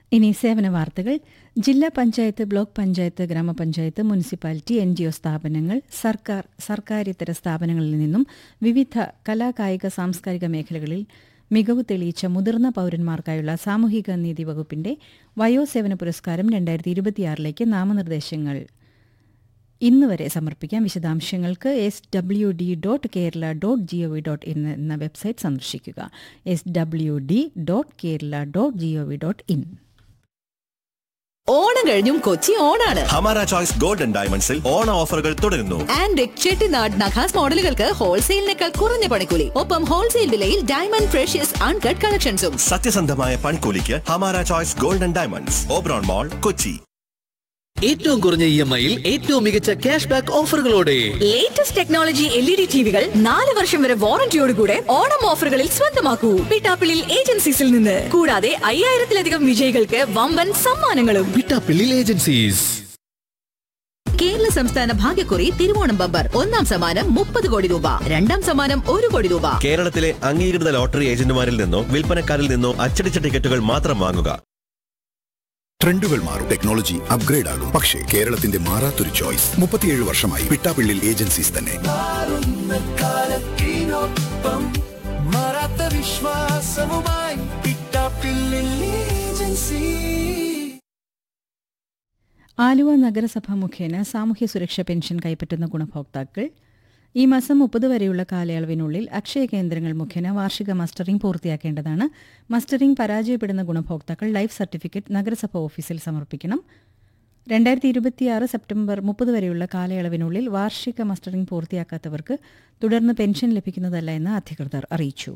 ഇനി സേവന വാർത്തകൾ ജില്ലാ പഞ്ചായത്ത് ബ്ലോക്ക് പഞ്ചായത്ത് ഗ്രാമപഞ്ചായത്ത് മുനിസിപ്പാലിറ്റി എൻ ജി ഒ സ്ഥാപനങ്ങൾ സർക്കാർ സർക്കാരിതര സ്ഥാപനങ്ങളിൽ നിന്നും വിവിധ കലാകായിക സാംസ്കാരിക മേഖലകളിൽ മികവ് തെളിയിച്ച മുതിർന്ന പൌരന്മാർക്കായുള്ള സാമൂഹിക നീതി വകുപ്പിന്റെ വയോസേവന പുരസ്കാരം രണ്ടായിരത്തി ഇരുപത്തിയാറിലേക്ക് നാമനിർദ്ദേശങ്ങൾ ഇന്ന് വരെ സമർപ്പിക്കാം വിശദാംശങ്ങൾക്ക് S W D dot Kerala dot G O V dot in എന്ന വെബ്സൈറ്റ് സന്ദർശിക്കുക S W D dot Kerala dot G O V dot in Onam കഴിഞ്ഞും കൊച്ചി ഓണാണ് ഹമാര ചോയ്സ് ഗോൾഡൻ ഡയമണ്ട്സിൽ ഓണ ഓഫറുകൾ തുടരുന്നു ആൻഡ് ചെട്ടിനാട് നഖാസ് മോഡലുകൾക്ക് ഹോൾസെയിലിനേക്കാൾ കുറഞ്ഞ പണിക്കൂലി ഒപ്പം ഹോൾസെയിൽ വിലയിൽ ഡയമണ്ട് ഫ്രഷ്യസ് അൺകട്ട് കളക്ഷൻസും സത്യസന്ധമായ പണിക്കൂലിക്ക് Hamara choice golden diamonds Oberon mall Kochi ഏറ്റവും കുറഞ്ഞ ഇ എം ഐയിൽ ഏറ്റവും മികച്ച ക്യാഷ് ബാക്ക് ഓഫറുകളോടെ latest technology L E D ടിവികൾ നാല് വർഷം വരെ വാറന്റിയോടുകൂടെ ഓണം ഓഫറുകളിൽ സ്വന്തമാക്കൂ പിട്ടാപ്പിളിൽ ഏജൻസീസിൽ നിന്ന് കൂടാതെ അയ്യായിരത്തിലധികം വിജയികൾക്ക് വമ്പൻ സമ്മാനങ്ങളും വിട്ടാപ്പിള്ളിൽ ഏജൻസീസ് കേരള സംസ്ഥാന ഭാഗ്യക്കുറി തിരുവോണം ബമ്പർ ഒന്നാം സമ്മാനം മുപ്പത് കോടി രൂപ രണ്ടാം സമ്മാനം ഒരു കോടി രൂപ കേരളത്തിലെ അംഗീകൃത ലോട്ടറി ഏജന്റുമാരിൽ നിന്നോ വിൽപ്പനക്കാരിൽ നിന്നോ അച്ചടിച്ച ടിക്കറ്റുകൾ മാത്രം വാങ്ങുക ട്രെൻഡുകൾ മാറും ടെക്നോളജി അപ്ഗ്രേഡ് ആകും പക്ഷേ കേരളത്തിന്റെ മാറാത്തൊരു ചോയ്സ് മുപ്പത്തിയേഴ് വർഷമായി പിട്ടാപ്പിള്ളിൽ ഏജൻസീസ് തന്നെ മറാത്ത വിശ്വാസവുമായി പിട്ടാപ്പിള്ളിൽ ഏജൻസി ആലുവ നഗരസഭ മുഖേന സാമൂഹ്യ സുരക്ഷാ പെൻഷൻ കൈപ്പറ്റുന്ന ഗുണഭോക്താക്കൾ ഈ മാസം മുപ്പത് വരെയുള്ള കാലയളവിനുള്ളിൽ അക്ഷയ കേന്ദ്രങ്ങൾ മുഖേന വാർഷിക മസ്റ്ററിംഗ് പൂർത്തിയാക്കേണ്ടതാണ് മസ്റ്ററിംഗ് പരാജയപ്പെടുന്ന ഗുണഭോക്താക്കൾ ലൈഫ് സർട്ടിഫിക്കറ്റ് നഗരസഭ ഓഫീസിൽ സമർപ്പിക്കണം രണ്ടായിരത്തി ഇരുപത്തിയാറ് സെപ്റ്റംബർ മുപ്പത് വരെയുള്ള കാലയളവിനുള്ളിൽ വാർഷിക മസ്റ്ററിംഗ് പൂർത്തിയാക്കാത്തവർക്ക് തുടർന്ന് പെൻഷൻ ലഭിക്കുന്നതല്ല എന്ന് അധികൃതർ അറിയിച്ചു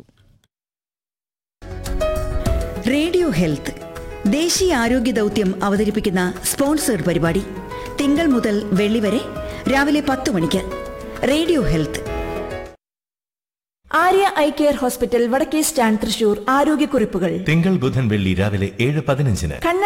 റേഡിയോ ഹെൽത്ത് ദേശീയ ആരോഗ്യ ദൗത്യം അവതരിപ്പിക്കുന്ന സ്പോൺസേഡ് പരിപാടി തിങ്കൾ മുതൽ വെള്ളി വരെ രാവിലെ പത്ത് മണിക്ക് radio health Arya eye care hospital വടക്കേ സ്റ്റാൻഡ് തൃശൂർ ആരോഗ്യക്കുറിപ്പുകൾ തിങ്കൾ ബുധൻ വെള്ളി രാവിലെ ഏഴ് പതിനഞ്ചിന് കണ്ണ